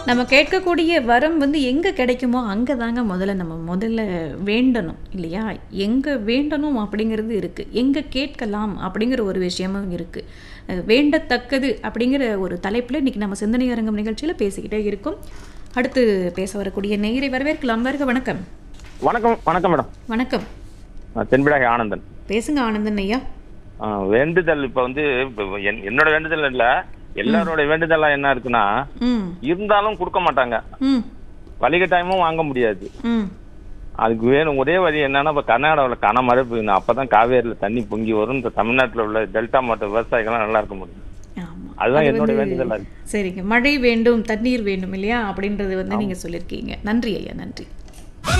நம்ம கேட்கக்கூடிய வரம் வந்து எங்கே கிடைக்குமோ அங்கே தாங்க முதல்ல நம்ம முதல்ல வேண்டணும் இல்லையா எங்கே வேண்டணும் அப்படிங்கிறது இருக்குது எங்கே கேட்கலாம் அப்படிங்கிற ஒரு விஷயமும் இருக்குது வேண்டத்தக்கது அப்படிங்கிற ஒரு தலைப்பில் இன்றைக்கி நம்ம சிந்தனை அரங்கம் நிகழ்ச்சியில் பேசிக்கிட்டே இருக்கோம் அடுத்து பேச வரக்கூடிய நேயரை வரவேற்கலாம் வருக வணக்கம் வணக்கம் வணக்கம் மேடம் வணக்கம் நான் தென்பிடாகி ஆனந்தன் பேசுங்க ஆனந்தன் ஐயா ஆ, வேண்டுதல் இப்ப வந்து இப்ப என்- என்னோட வேண்டுதல் இல்ல எல்லாரோட வேண்டுதலா என்ன இருக்குன்னா ம் இருந்தாலும் கொடுக்க மாட்டாங்க ம் வலிகட்டாயமும் வாங்க முடியாது ம் அதுக்கு வேணும் ஒரே வழி என்னன்னா இப்ப கர்நாடகாவில் கன மழை பெய்யணும் அப்பதான் காவேரியில தண்ணி பொங்கி வரும் இந்த தமிழ்நாட்டுல உள்ள டெல்டா மாவட்ட விவசாயிகள்லாம் நல்லா இருக்க முடியும் ஆமா அதுதான் அது என்னோட வந்து- வேண்டுதலா இருக்கு சரிங்க மழை வேண்டும் தண்ணீர் வேண்டும் இல்லையா அப்படின்றது வந்து நீங்க சொல்லியிருக்கீங்க நன்றி ஐயா நன்றி